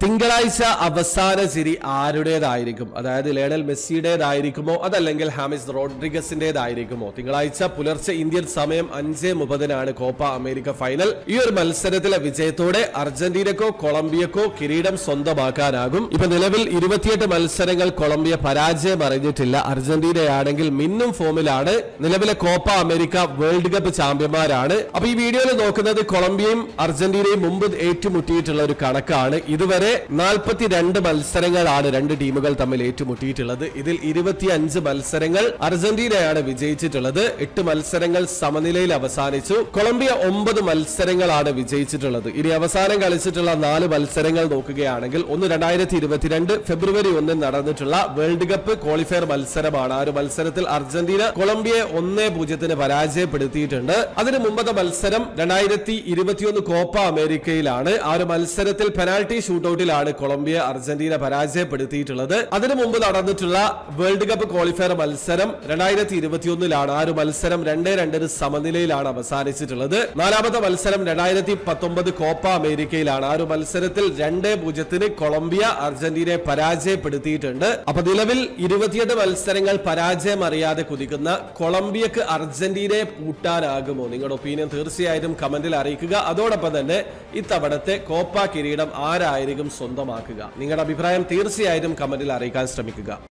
തിങ്കളാഴ്ച അവസാന ചിരി ആരുടേതായിരിക്കും അതായത് ലേണൽ മെസ്സിയുടേതായിരിക്കുമോ അതല്ലെങ്കിൽ ഹാമിസ് റോഡ്രിഗസിന്റേതായിരിക്കുമോ തിങ്കളാഴ്ച പുലർച്ചെ ഇന്ത്യൻ സമയം അഞ്ച് മുപ്പതിനാണ് കോപ്പ അമേരിക്ക ഫൈനൽ ഈ ഒരു മത്സരത്തിലെ വിജയത്തോടെ അർജന്റീനക്കോ കൊളംബിയക്കോ കിരീടം സ്വന്തമാക്കാനാകും ഇപ്പൊ നിലവിൽ ഇരുപത്തിയെട്ട് മത്സരങ്ങൾ കൊളംബിയ പരാജയം അറിഞ്ഞിട്ടില്ല അർജന്റീനയാണെങ്കിൽ മിന്നും ഫോമിലാണ് നിലവിലെ കോപ്പ അമേരിക്ക വേൾഡ് കപ്പ് ചാമ്പ്യന്മാരാണ് അപ്പൊ ഈ വീഡിയോയിൽ നോക്കുന്നത് കൊളംബിയയും അർജന്റീനയും മുമ്പ് ഏറ്റുമുട്ടിയിട്ടുള്ള ഒരു കണക്കാണ് ഇതുവരെ നാൽപ്പത്തിരണ്ട് മത്സരങ്ങളാണ് രണ്ട് ടീമുകൾ തമ്മിൽ ഏറ്റുമുട്ടിയിട്ടുള്ളത് ഇതിൽ ഇരുപത്തിയഞ്ച് മത്സരങ്ങൾ അർജന്റീനയാണ് വിജയിച്ചിട്ടുള്ളത് എട്ട് മത്സരങ്ങൾ സമനിലയിൽ അവസാനിച്ചു കൊളംബിയ ഒമ്പത് മത്സരങ്ങളാണ് വിജയിച്ചിട്ടുള്ളത് ഇനി അവസാനം കളിച്ചിട്ടുള്ള നാല് മത്സരങ്ങൾ നോക്കുകയാണെങ്കിൽ ഒന്ന് രണ്ടായിരത്തി ഇരുപത്തിരണ്ട് ഫെബ്രുവരി ഒന്നിന് നടന്നിട്ടുള്ള വേൾഡ് കപ്പ് ക്വാളിഫയർ മത്സരമാണ് ആ ഒരു മത്സരത്തിൽ അർജന്റീന കൊളംബിയയെ ഒന്നേ പൂജ്യത്തിന് പരാജയപ്പെടുത്തിയിട്ടുണ്ട് അതിന് മുമ്പത്തെ മത്സരം രണ്ടായിരത്തി ഇരുപത്തിയൊന്ന് കോപ്പ അമേരിക്കയിലാണ് ആ ഒരു മത്സരത്തിൽ പെനാൽറ്റി ഷൂട്ടൌട്ടിലാണ് കൊളംബിയ അർജന്റീന പരാജയപ്പെടുത്തിയിട്ടുള്ളത് അതിനു മുമ്പ് നടന്നിട്ടുള്ള വേൾഡ് കപ്പ് ക്വാളിഫയർ മത്സരം രണ്ടായിരത്തി ഇരുപത്തിയൊന്നിലാണ് ആ ഒരു മത്സരം രണ്ടേ രണ്ടിന് സമനിലയിലാണ് അവസാനിച്ചിട്ടുള്ളത് നാലാമത്തെ മത്സരം രണ്ടായിരത്തി പത്തൊമ്പത് കോപ്പ അമേരിക്കയിലാണ് ആ ഒരു മത്സരത്തിൽ രണ്ടേ പൂജ്യത്തിന് കൊളംബിയ അർജന്റീനയെ പരാജയപ്പെടുത്തിയിട്ടുണ്ട് അപ്പൊ നിലവിൽ ഇരുപത്തിയെട്ട് മത്സരങ്ങൾ പരാജയം അറിയാതെ കുതിക്കുന്ന കൊളംബിയക്ക് അർജന്റീനയെ പൂട്ടാനാകുമോ നിങ്ങളുടെ ഒപ്പീനിയൻ തീർച്ചയായിട്ടും കമന്റിൽ അറിയിക്കുക അതോടൊപ്പം തന്നെ ഇത്തവണത്തെ കോപ്പ കിരീടം ആരായിരിക്കും സ്വന്തമാക്കുക നിങ്ങളുടെ അഭിപ്രായം തീർച്ചയായിട്ടും കമന്റിൽ അറിയിക്കാൻ ശ്രമിക്കുക